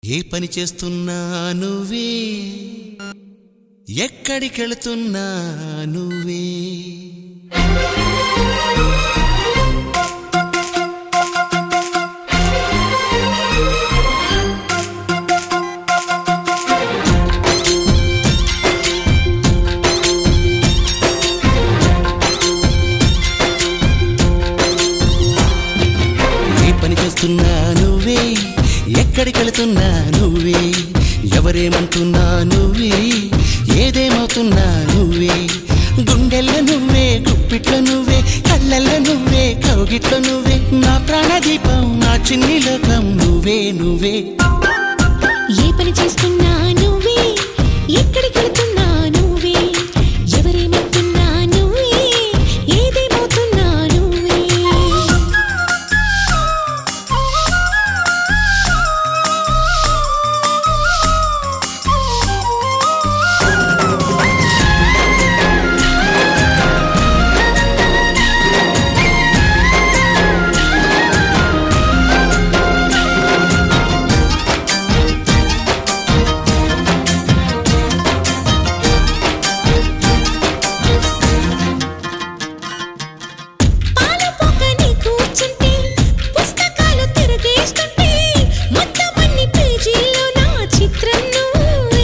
ఏ పని చేస్తున్నా నువ్వే ఎక్కడికెళుతున్నా నువ్వే ఏ పని చేస్తున్నా నువ్వే ఎక్కడికెళుతున్నా నువ్వే ఎవరేమంటున్నా నువ్వే ఏదేమవుతున్నా నువ్వే గుండెల్లో నువ్వే గుప్పిట్లో నువ్వే కళ్ళల్లో నువ్వే కౌగిట్లో నువ్వే నా ప్రాణదీపం నా చిన్ని లోకం నువ్వే నువ్వే ఏ పని చేస్తున్నా నువ్వే ఎక్కడికి వెళ్తున్నా నువ్వే ఎవరేమంటున్నా నువ్వే ఏదేమవుతున్నా నువ్వే పాలపోకని కూర్చుంటే పుస్తకాలు తిరగేస్తుంటే మొత్తం అన్ని పేజీల్లో నా చిత్రం నువ్వే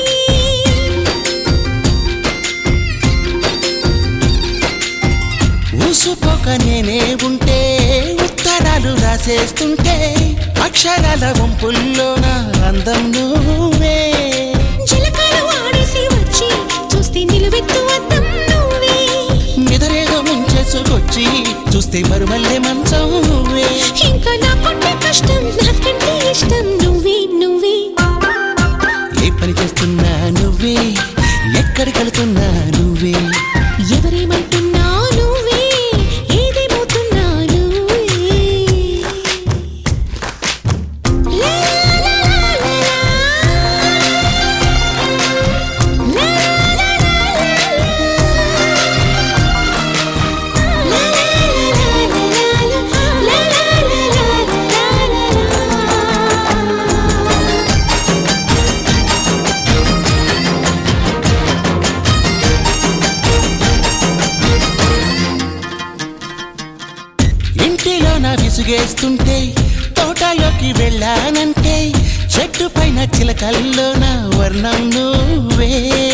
ఊసుపోక నేనే ఉంటే ఉత్తరాలు రాసేస్తుంటే అక్షరాల వంపుల్లో నా అందం నువ్వే చిలకలు ఆడేసి వచ్చి చూస్తే నిలువెత్తు అద్దం నువ్వే నిదరేదో ముంచేసుకొచ్చి చూస్తే మరుమల్లే మంచం నువ్వే ఇంకా నాకుంటే కష్టం నాకంటే ఇష్టం నువ్వే నువ్వే ఏ పని చేస్తున్నా నువ్వే ఎక్కడికెళ్తున్నా నువ్వే ఎవరేమంటున్నా నువ్వే ఏదేమవుతున్నా నువ్వే లా లా లా లా లా. లా లా లా లా లా. లా లా లా లా లా లా. లా లా లా లా లా లా. ఇంటిలో నా విసుగేస్తుంటే తోటలోకి వెళ్ళానంటే చెట్టు పైన చిలకల్లో నా వర్ణం నువ్వే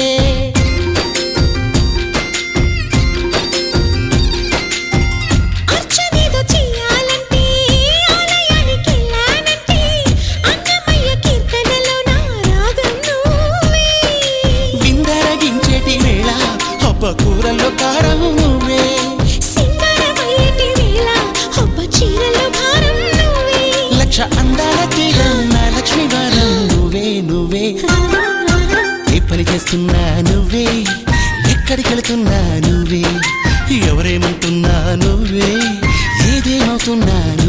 అర్చనేదో చెయ్యాలంటే ఆలయానికి వెళ్ళానంటే అన్నమయ్య కీర్తనలో నా రాగం నువ్వే విందరగించేటి వేళ ఒప్ప కూరల్లో కారం నువ్వే సింగారమయ్యేటి వేళ ఒబ్బ చీరలో భారం నువ్వే లక్ష అందాల తీరం నా లక్ష్మి వారం నువ్వే నువ్వే ఏ పని చేస్తున్నా నువ్వే ఎక్కడికెళ్తున్నా నువ్వే ఎవరేమంటున్నా నువ్వే ఏదేమవుతున్నా